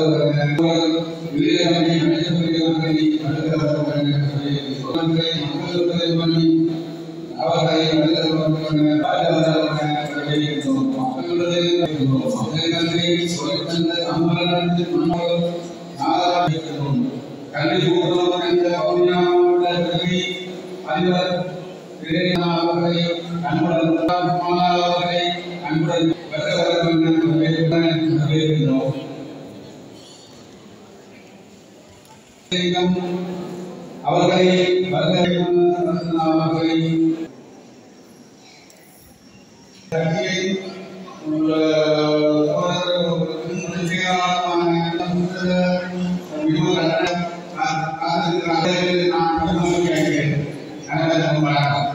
அவர்களை அவர்களை கட்சியை வணக்கம்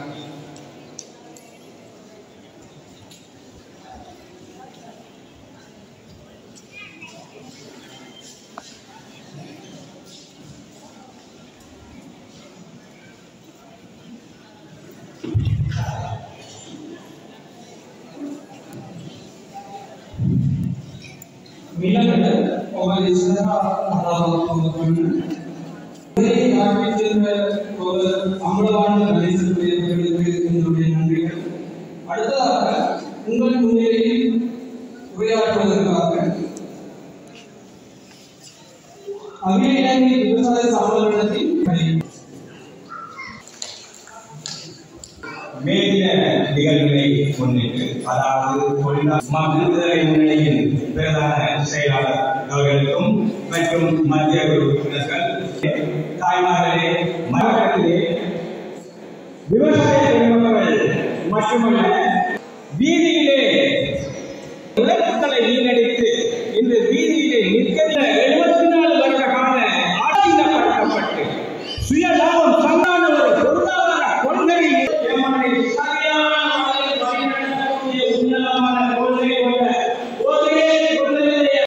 மிளகுல ஒரு நாட்டில் ஒரு அம்பலவான மனிதர்களுக்கு என்னுடைய நன்றிகள் அடுத்ததாக உங்கள் முன்னிலையில் உரையாற்றுவதற்காக அகில இலங்கை விவசாய சம்மேளனத்தின் பணி மேலின நிகழ்வுகளை முன்னிட்டு அதாவது தொழிலாளர் விடுதலை முன்னணியின் பிரதான செயலாளர் அவர்களுக்கும் மற்றும் மத்திய குழு உறுப்பினர்கள் தாய்மார்களே மரங்களிலே விவசாய பெருமக்கள் மட்டுமல்ல வீதியிலே இழப்புகளை வீணடித்து இந்த வீதியிலே நிற்கிற எழுபத்தி நாலு வருட கால ஆட்சியப்படுத்தப்பட்டு சுய லாபம் சந்தான ஒரு பொருளாதார கொள்கையில் எம்மனை சரியான முறையில் வழிநடத்தக்கூடிய உன்னதமான கொள்கை கொண்ட ஒரே கொள்கையை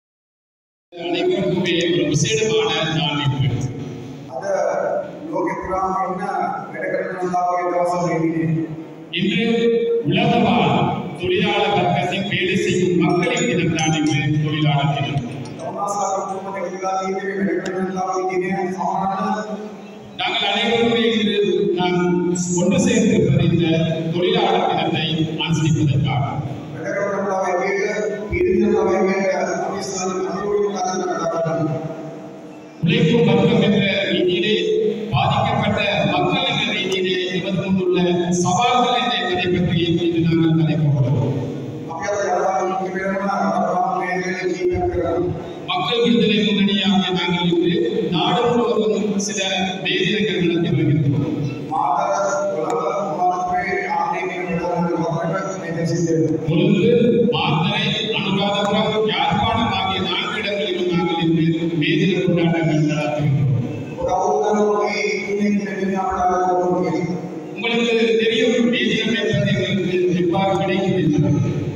அனைவருக்குமே ஒரு விசேடமான நாள் இன்று අද ලෝකෙ පුරාම ඉන්න වැඩ කරන ජනතාවගේ දවසක ඉන්නේ. இன்று உலகமாக தொழிலாளர் வர்க்கத்தின் வேலை செய்யும் மக்களின் தினம் தான் இன்று தொழிலாளர் தினம் තවමාසාක කොහොමද කියලා තියෙන්නේ වැඩ කරන ජනතාවගේ ඉන්නේ සමාන நாங்கள் அனைவருமே இன்று நாம் ஒன்று சேர்ந்திருப்பது இந்த தொழிலாளர் தினத்தை அனுசரிப்பதற்காக වැඩ කරන ජනතාවගේ වේග පීඩිත ජනතාවගේ වේග අපි ස්ථාන අනුකූලව කතා කරනවා. உழைக்கும் வர்க்கம் என்ற ரீதியிலே பாதிக்கப்பட்ட மக்கள் என்ற ரீதியிலே எமது முன்னுள்ள சவால்கள் என்ன என்பதை பற்றி இன்று நாங்கள் தலைப்படுகிறோம் අපි අද ජනතාව මුख्य වෙනවා කතාබහ මේ වෙලේ කීපයක් කරනවා. மக்கள் விடுதலை முன்னணியாக நாங்கள் இன்று நாடு முழுவதும் சில வேதினங்கள் நடத்தி வருகின்றோம் මාතර කොළඹ කුමාරපුරේ ආදී කියන වලට මේ සිද්ධ වෙනවා. கொழும்பு மாத்தரை அனுராதபுரம் யாழ்ப்பாணம் ஆகிய நான்கு இடங்களிலும் நாங்கள் இன்று வேதின கொண்டாட்டங்கள் நடத்துகின்றோம் ඔබ කවුරුද මේ ඉන්නේ කියන අපට කොහොමද உங்களுக்கு தெரியும் வேதினம் என்பது எங்களுக்கு எவ்வாறு கிடைக்கும் என்று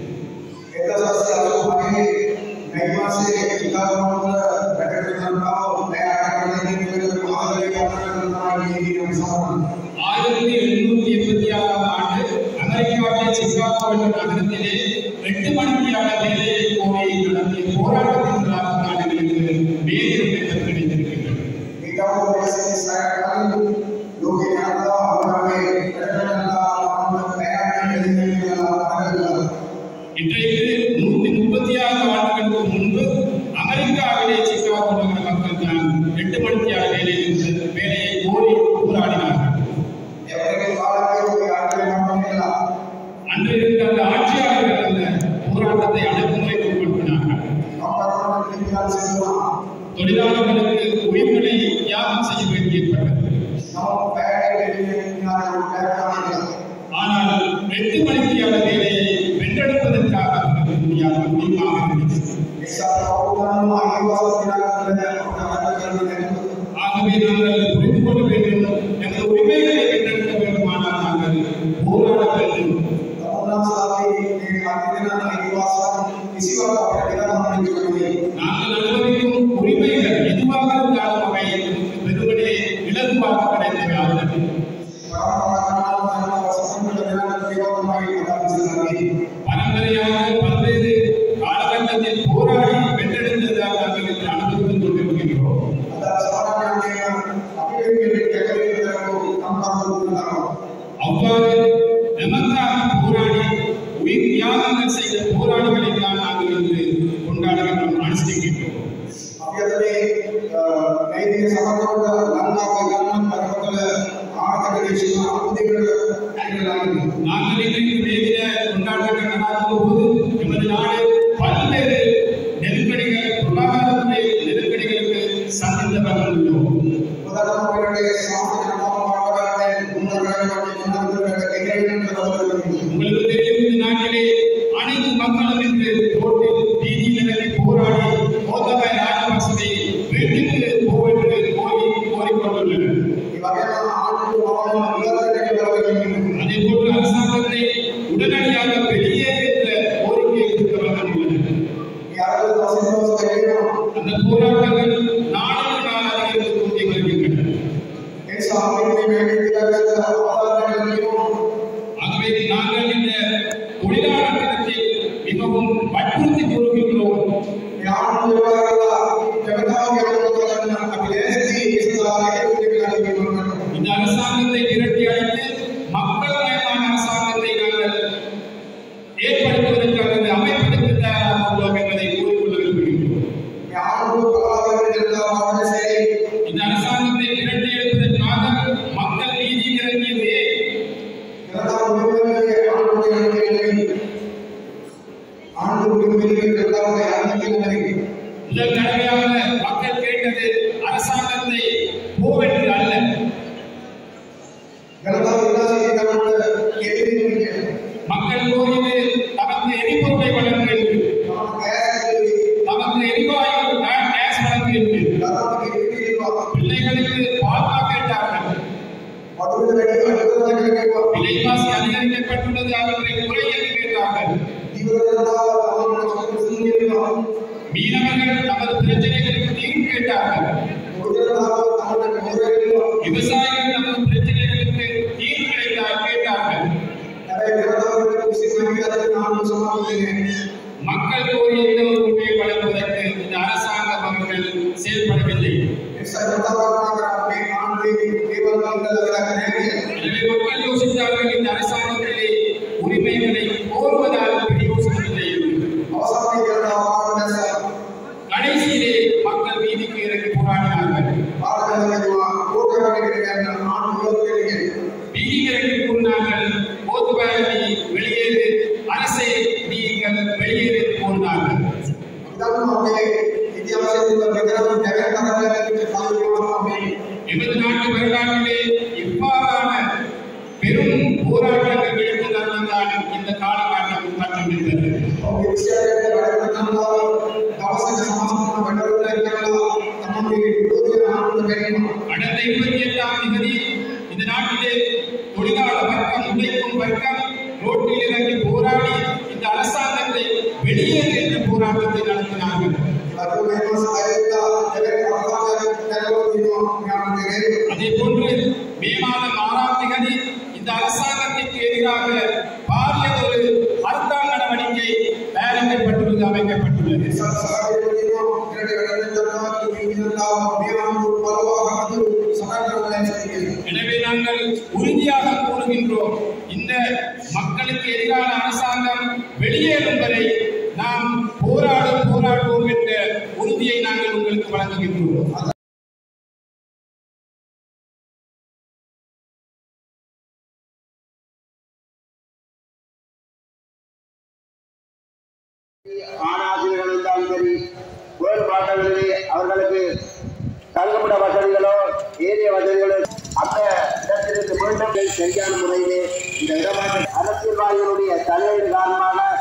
එදසස් අසුමගේ නැයිමාසේ ඉතාලමොන්ද වැඩ කරනතාව නෑ ආකාරයෙන් කියන ආදරය කරනවා කියන සමාන ஆயிரத்தி எழுநூத்தி எண்பத்தி ஆறாம் ஆண்டு அமெரிக்காவிலே சிகாகோ என்ற நகரத்திலே எட்டு மணித்தியான வேலையை கோரி நடத்திய போராட்டத்தின் காரணமாக எங்களுக்கு வேதினம் என்பது கிடைத்திருக்கின்றது ඒකම පොලිසිය සාකච්ඡා ලෝකේ යනවා අපරාමේ වැඩ කරනවා අපරාම නෑ ආකාරයෙන් කියන ආකාරය இன்றைக்கு நூத்தி முப்பத்தி ஆறு ஆண்டுகளுக்கு முன்பு அமெரிக்காவிலே சிகாகோ நகர மக்கள் தான் எட்டு மணித்தியான வேலையில் வேலையை கோரி போராடினார்கள் එවරගේ කාලේ ඔය ආකාරය මම කියලා அன்று இருந்த அந்த ஆட்சியாளர்கள் அந்த போராட்டத்தை அடக்குமுறைக்கு உட்படுத்தினார்கள் අපරාම කියන සිදුවා தொழிலாளர்களுக்கு உயிர்களை தியாகம் செய்ய வேண்டி ஏற்பட்டது නම බෑඩ් කියන ආකාරය ஆனால் எட்டு மணித்தியான வேலையை வென்றெடுப்பதற்காக அவர்களுக்கு முடியாத முடிவாக இருந்தது නිසා කවුරුදම අයිවාස දිනාගන්න අපට කරන්න බැහැ ஆகவே நாங்கள் புரிந்து கொள்ள வேண்டும் எமது உரிமைகளை வென்றெடுக்க வேண்டுமானால் நாங்கள் போராட வேண்டும் තමුන්නාසාවේ මේ අධිදෙන අයිවාසම් කිසිවක් අපට කරන්න බැහැ நாங்கள் அனுபவிக்கும் உரிமைகள் எதுவாக இருந்தாலும் அவை நமக்கு வெறுமனே இலகுவாக கிடைத்தவை அல்ல பரம்பரையாக பல்வேறு காலகட்டத்தில் போராடி வென்றெடுத்ததாக நாங்கள் இன்று අපි අද මේ නෛතික සමතවල ලංකාවේ ගමන් කරපතල ආර්ථික දේශීය අමුදෙකට ඇගලා ඉන්නේ. நாங்கள் இன்றைக்கு தேதிய கொண்டாட்டங்கள் நடாத்தும் போது எமது நாடு பல்வேறு நெருக்கடிகள் பொருளாதாரத்துறை நெருக்கடிகளுக்கு சந்தித்தவர்கள் உள்ளோம் උදාහරණ වශයෙන් සමාජ ජනතාව මාර්ගයෙන් මුන්නරකට මුන්නරකට එකිනෙකට කවදාවත් உங்களுக்கு தெரியும் இந்த நாட்டிலே அனைத்து மக்களும் இன்று ரோட்டில் வீதியில் இறங்கி போராடி கோத்தபாய ராஜபக்சவை வீட்டுக்கு போவென்று கோரி கோரிக்கொண்டுள்ளனர் ඒ වගේම ආණ්ඩුව පවරන නිරන්තරයෙන් කරගෙන அதே போன்று அரசாங்கத்தை உடனடியாக வெளியேற்ற கோரிக்கை விடுத்தவர்கள் உள்ளனர் මේ අරගෙන දවසින් දවස වැඩිවෙනවා. அந்த போராட்டங்கள் நாளுக்கு நாள் அதிகரித்துக் கொண்டே வருகின்றன ඒ නිසා අපි මේ වැඩි පිළිගත්ත ආදායම් නියම ஆகவே நாங்கள் இந்த தொழிலாளர் தினத்தில் மிகவும் வற்புறுத்தி கூறுகின்றோம் මේ ආණ්ඩුව විවරලා ජනතාවගේ අනුමත කරන අපි ලෑස්ති ඒ සඳහා හේතු දෙකක් තිබෙනවා. இந்த அரசாங்கத்தை விரட்டி அடித்து மக்கள் மயமான அரசாங்கத்தை நாங்கள் ஏற்படுத்துவதற்கு அல்லது அமைப்பதற்கு தயாராக உள்ளோம் என்பதை கூறிக்கொள்ள விரும்புகின்றோம் මේ ආණ්ඩුව පලාගෙන ජනතාව මානසිකයි இந்த அரசாங்கத்தை விரட்டி எடுப்பதற்காக மக்கள் வீதியில் இறங்கியது ஏன்? ජනතාව මුලින්ම ආණ්ඩුව යන්නේ ආණ්ඩුව මුලින්ම ජනතාව යන්නේ முதல் தடவையாக மக்கள் கேட்டது அரசாங்கத்தை போவென்று அல்ல ජනතාව විලාසී කරනට කෙරෙන්නේ மக்கள் கோரியது தமக்கு எரிபொருளை வழங்க என்று තම කෑස් தமக்கு எரிவாயு கே- கேஸ் வழங்க என்று ජනතාව කෙරෙන්නේ பிள்ளைகளுக்கு பால்கா கேட்டார்கள் වතුර වැඩි අඩුවන කරනවා விலைவாசி அதிகரிக்கப்பட்டுள்ளது அவற்றை குறை என்று கேட்டார்கள் ජීවන ජනතාව තමන්ට සුසුම්ගෙනවා மீனவர்கள் நமது பிரச்சனைகளுக்கு தீர்வு கேட்டார்கள் ජනතාව තමන්ට කවුරුවෙනවා விவசாயிகள் நமது பிரச்சனைகளுக்கு தீர்வு கிடைத்தால் கேட்டார்கள் හැබැයි ජනතාවට කිසි සංකේතයක් ආණ්ඩුව සමාප්තියේ மக்கள் கோரிய இந்த ஒரு உண்மையை வழங்குவதற்கு இந்த அரசாங்கம் அவர்கள் செயல்படவில்லை එසා ජනතාවක් මේ ආණ්ඩුවේ දේවල් මංගලයක් නැහැ எனவே மக்கள் யோசித்தார்கள் இந்த அரசாங்கத்திலே உரிமைகளை கோருவதால் பிரயோசனமில்லை என்று අවසානයේ ජනතාව ආණ්ඩුව கடைசியிலே மக்கள் வீதிக்கு இறங்கி போராடினார்கள் ආරම්භ කෝටරකට ගන්න ආණ්ඩුව කෙරෙන්නේ வீதிக்கு இறங்கி கூறினார்கள் போத்துவாயி வெளியேறு அரசை நீங்கள் வெளியேறு என்று கூறினார்கள் දන්නවා අපේ ඉතිහාසයේ තිබෙන මෙතරම් දැවැන්ත කරගෙන කාලෙකම අපි எமது நாட்டு வரலாற்றிலே இவ்வாறான பெரும் போராட்டங்கள் எடுத்து நடந்தால் இந்த காலகட்டம் கட்டமிருந்தது ඔවුන්ගේ විශ්වවිද්‍යාලයේ වැඩ කරනවා දවසක සමාජම වැඩවලට කරලා තමන්ගේ විරෝධය ආණ්ඩුව ගැනීම அடுத்த இருபத்தி எட்டாம் தேதி இந்த நாட்டிலே தொழிலாளர் வர்க்கம் உழைக்கும் வர்க்கம் ரோட்டில் இறங்கி போராடி இந்த அரசாங்கத்தை வெளியேறு என்ற போராட்டத்தை நடத்தினார்கள் අද මේ මාස ආයතන දෙක අවසානයේ කරලා තියෙනවා ඥානයේ அதே போன்று மே மாதம் ஆறாம் தேதி இந்த அரசாங்கத்திற்கு எதிராக பாரிய ஒரு ஹர்த்தால் நடவடிக்கை தயாரிக்கப்பட்டுள்ளது அமைக்கப்பட்டுள்ளது සත්සාරයේ තියෙනවා ඉරට වැඩ කරනවා මේ විදිහට මේ ආණ්ඩුව පළවහමතු සමහරවල් නැහැ எனவே நாங்கள் உறுதியாக கூறுகின்றோம் இந்த மக்களுக்கு எதிரான அரசாங்கம் வெளியேறும் வரை நாம் போராட போராடுவோம் என்ற உறுதியை நாங்கள் உங்களுக்கு வழங்குகின்றோம் ஆணாசிரியர்கள் இருந்தாலும் சரி வேறுபாட்டங்களிலே அவர்களுக்கு தங்குமிட வசதிகளோ ஏரிய வசதிகளோ அந்த இடத்திலிருந்து மீண்டும் சரியான முறையிலே இந்த இடமாற்ற அரசியல்வாதிகளுடைய தலையீடு காரணமாக